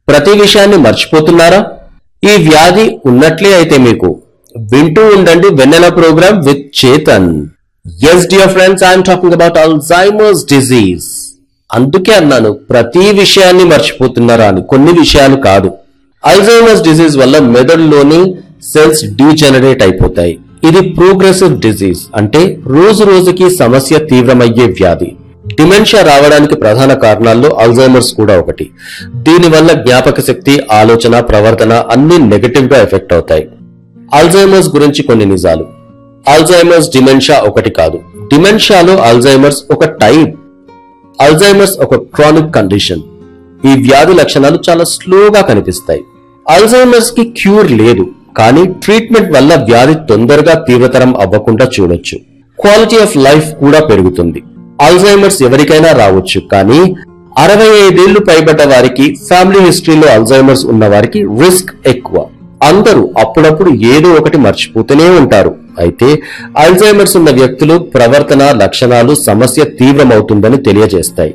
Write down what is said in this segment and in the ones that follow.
ప్రతి విషయాన్ని మర్చిపోతున్నారా ఈ వ్యాధి ఉన్నట్లే అయితే మీకు వింటూ ఉండండి Vennela program with Chetan yes dear friends I'm talking about Alzheimer's disease అందుకే అన్నాను ప్రతి విషయాన్ని మర్చిపోతున్నారా అని కొన్ని విషయాలు కాదు అల్జైమర్స్ డిజీజ్ వల్ల మెదడులోని సెల్స్ డీజనరేట్ అయిపోతాయి ఇది ప్రోగ్రెసివ్ డిజీజ్ అంటే రోజు రోజుకి సమస్య తీవ్రమయ్యే వ్యాధి డిమెన్షియా రావడానికి ప్రధాన కారణాల్లో అల్జైమర్స్ కూడా ఒకటి దీనివల్ల జ్ఞాపక శక్తి ఆలోచన ప్రవర్తన అన్ని నెగటివ్ గా ఎఫెక్ట్ అవుతాయి అల్జైమర్స్ గురించి కొన్ని నిజాలు అల్జైమర్స్ డిమెన్షియా ఒకటి కాదు డిమెన్షియాలో అల్జైమర్స్ ఒక టైప్ అల్జైమర్స్ ఒక క్రానిక్ కండిషన్ ఈ వ్యాధి లక్షణాలు చాలా స్లోగా కనిపిస్తాయి అల్జైమర్స్ కి క్యూర్ లేదు కానీ ట్రీట్మెంట్ వల్ల వ్యాధి తొందరగా తీవ్రతరం అవ్వకుండా చూడొచ్చు క్వాలిటీ ఆఫ్ లైఫ్ కూడా పెరుగుతుంది అల్జైమర్స్ ఎవరికైనా రావచ్చు కానీ అరవై ఐదేళ్లు పైబడ్డ వారికి ఫ్యామిలీ హిస్టరీలో అల్జైమర్స్ ఉన్న వారికి రిస్క్ ఎక్కువ అందరూ అప్పుడప్పుడు ఏదో ఒకటి మర్చిపోతూనే ఉంటారు అయితే అల్జైమర్స్ ఉన్న వ్యక్తులు ప్రవర్తన లక్షణాలు సమస్య తీవ్రమవుతుందని తెలియజేస్తాయి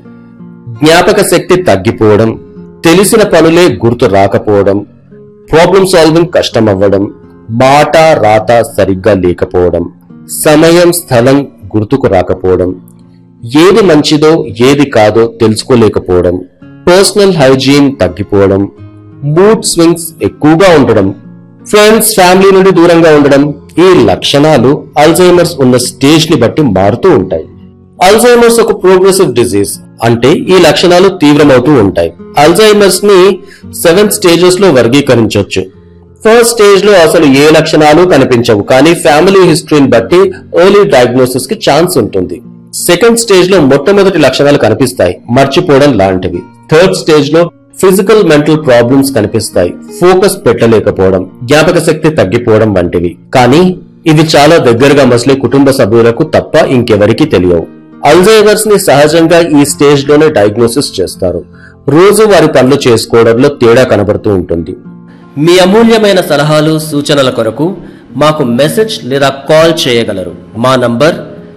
జ్ఞాపక శక్తి తగ్గిపోవడం తెలిసిన పనులే గుర్తు రాకపోవడం ప్రాబ్లం సాల్వింగ్ కష్టం అవ్వడం మాట రాత సరిగ్గా లేకపోవడం సమయం స్థలం గుర్తుకు రాకపోవడం ఏది మంచిదో ఏది కాదో తెలుసుకోలేకపోవడం పర్సనల్ హైజీన్ తగ్గిపోవడం మూడ్ స్వింగ్స్ ఎక్కువగా ఉండడం ఫ్రెండ్స్ ఫ్యామిలీ నుండి దూరంగా ఉండడం ఈ లక్షణాలు అల్జైమర్స్ ఉన్న స్టేజ్ ని బట్టి మారుతూ ఉంటాయి అల్జైమర్స్ ఒక ప్రోగ్రెసివ్ డిజీజ్ అంటే ఈ లక్షణాలు తీవ్రమవుతూ ఉంటాయి అల్జైమర్స్ ని సెవెన్ స్టేజెస్ లో వర్గీకరించవచ్చు ఫస్ట్ స్టేజ్ లో అసలు ఏ లక్షణాలు కనిపించవు కానీ ఫ్యామిలీ హిస్టరీని బట్టి ఎర్లీ డయాగ్నోసిస్ కి ఛాన్స్ ఉంటుంది సెకండ్ స్టేజ్ లో మొట్టమొదటి లక్షణాలు కనిపిస్తాయి మర్చిపోవడం లాంటివి థర్డ్ స్టేజ్ లో ఫిజికల్ మెంటల్ ప్రాబ్లమ్స్ కనిపిస్తాయి ఫోకస్ పెట్టలేకపోవడం జ్ఞాపక శక్తి తగ్గిపోవడం వంటివి కానీ ఇవి చాలా దగ్గరగా మసలే కుటుంబ సభ్యులకు తప్ప ఇంకెవరికీ తెలియవు అల్జైమర్స్ ని సహజంగా ఈ స్టేజ్ లోనే డయాగ్నోసిస్ చేస్తారు రోజు వారి పనులు చేసుకోవడంలో తేడా కనబడుతూ ఉంటుంది మీ అమూల్యమైన సలహాలు సూచనల కొరకు మాకు మెసేజ్ లేదా కాల్ చేయగలరు మా నంబర్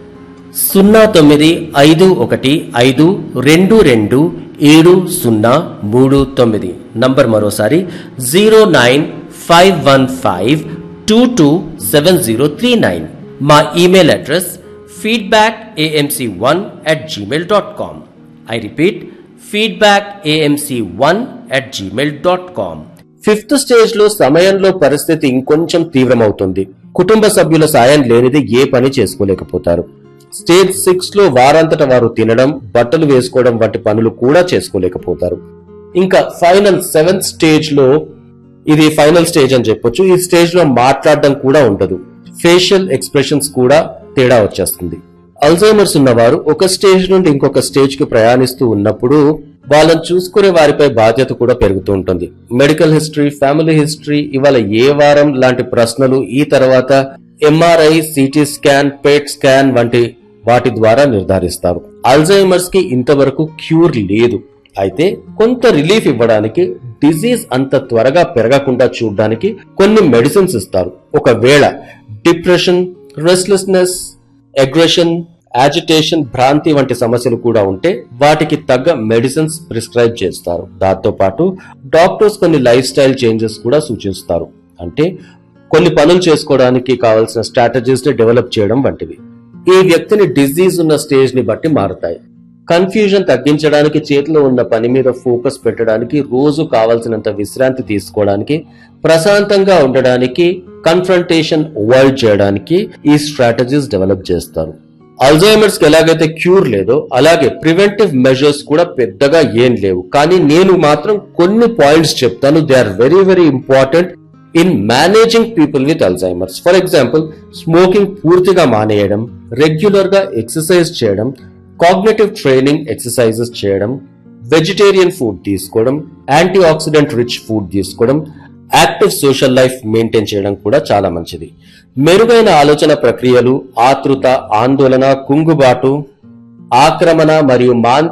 సున్నా తొమ్మిది ఐదు ఒకటి ఐదు రెండు రెండు ఏడు సున్నా మూడు తొమ్మిది నంబర్ మరోసారి zero nine five one five two two seven zero three nine మా email address feedback AMC one at Gmail dot com I repeat feedback AMC one at Gmail dot com fifth stage లో సమయంలో పరిస్థితి ఇంకొంచెం తీవ్రమవుతుంది కుటుంబ సభ్యుల సాయం లేనిది ఏ పని చేసుకోలేకపోతారు స్టేజ్ సిక్స్ లో వారంతట వారు తినడం బట్టలు వేసుకోవడం వంటి పనులు కూడా చేసుకోలేకపోతారు ఇంకా ఫైనల్ సెవెంత్ స్టేజ్ లో ఇది ఫైనల్ స్టేజ్ అని చెప్పొచ్చు ఈ స్టేజ్ లో మాట్లాడడం కూడా ఉండదు ఫేషియల్ ఎక్స్ప్రెషన్స్ కూడా తేడా వచ్చేస్తుంది అల్జైమర్స్ ఉన్నవారు ఒక స్టేజ్ నుండి ఇంకొక స్టేజ్ కి ప్రయాణిస్తూ ఉన్నప్పుడు వాళ్ళని చూసుకునే వారిపై బాధ్యత కూడా పెరుగుతూ ఉంటుంది మెడికల్ హిస్టరీ ఫ్యామిలీ హిస్టరీ ఇవాళ ఏ వారం లాంటి ప్రశ్నలు ఈ తర్వాత MRI CT scan PET scan వంటి వాటి ద్వారా నిర్ధారిస్తారు అల్జైమర్స్ కి ఇంతవరకు క్యూర్ లేదు అయితే కొంత రిలీఫ్ ఇవ్వడానికి డిజీజ్ అంత త్వరగా పెరగకుండా చూడడానికి కొన్ని మెడిసిన్స్ ఇస్తారు ఒకవేళ డిప్రెషన్ రెస్ట్లెస్నెస్ అగ్రెషన్ యాజిటేషన్ భ్రాంతి వంటి సమస్యలు కూడా ఉంటే వాటికి తగ్గ మెడిసిన్స్ ప్రిస్క్రైబ్ చేస్తారు దాంతో పాటు డాక్టర్స్ కొన్ని లైఫ్ స్టైల్ చేంజెస్ కూడా సూచిస్తారు అంటే కొన్ని పనులు చేసుకోవడానికి కావాల్సిన స్ట్రాటజీస్ ని డెవలప్ చేయడం వంటివి ఈ వ్యక్తిని డిజీజ్ ఉన్న స్టేజ్ ని బట్టి మారుతాయి కన్ఫ్యూజన్ తగ్గించడానికి చేతిలో ఉన్న పని మీద ఫోకస్ పెట్టడానికి రోజు కావాల్సినంత విశ్రాంతి తీసుకోవడానికి ప్రశాంతంగా ఉండడానికి కన్ఫ్రంటేషన్ అవాయిడ్ చేయడానికి ఈ స్ట్రాటజీస్ డెవలప్ చేస్తారు అల్జైమర్స్ కి ఎలాగైతే క్యూర్ లేదో అలాగే ప్రివెంటివ్ మెజర్స్ కూడా పెద్దగా ఏం లేవు కానీ నేను మాత్రం కొన్ని పాయింట్స్ చెప్తాను they are very very important in managing people with Alzheimer's for example smoking పూర్తిగా మానేయడం రెగ్యులర్ గా ఎక్సర్సైజ్ చేయడం కాగ్నేటివ్ ట్రైనింగ్ ఎక్సర్సైజెస్ చేయడం వెజిటేరియన్ ఫుడ్ తీసుకోవడం యాంటీ ఆక్సిడెంట్ రిచ్ ఫుడ్ తీసుకోవడం యాక్టివ్ సోషల్ లైఫ్ మెయింటైన్ చేయడం కూడా చాలా మంచిది మెరుగైన ఆలోచన ప్రక్రియలు ఆతృత ఆందోళన కుంగుబాటు ఆక్రమణ మరియు మాన్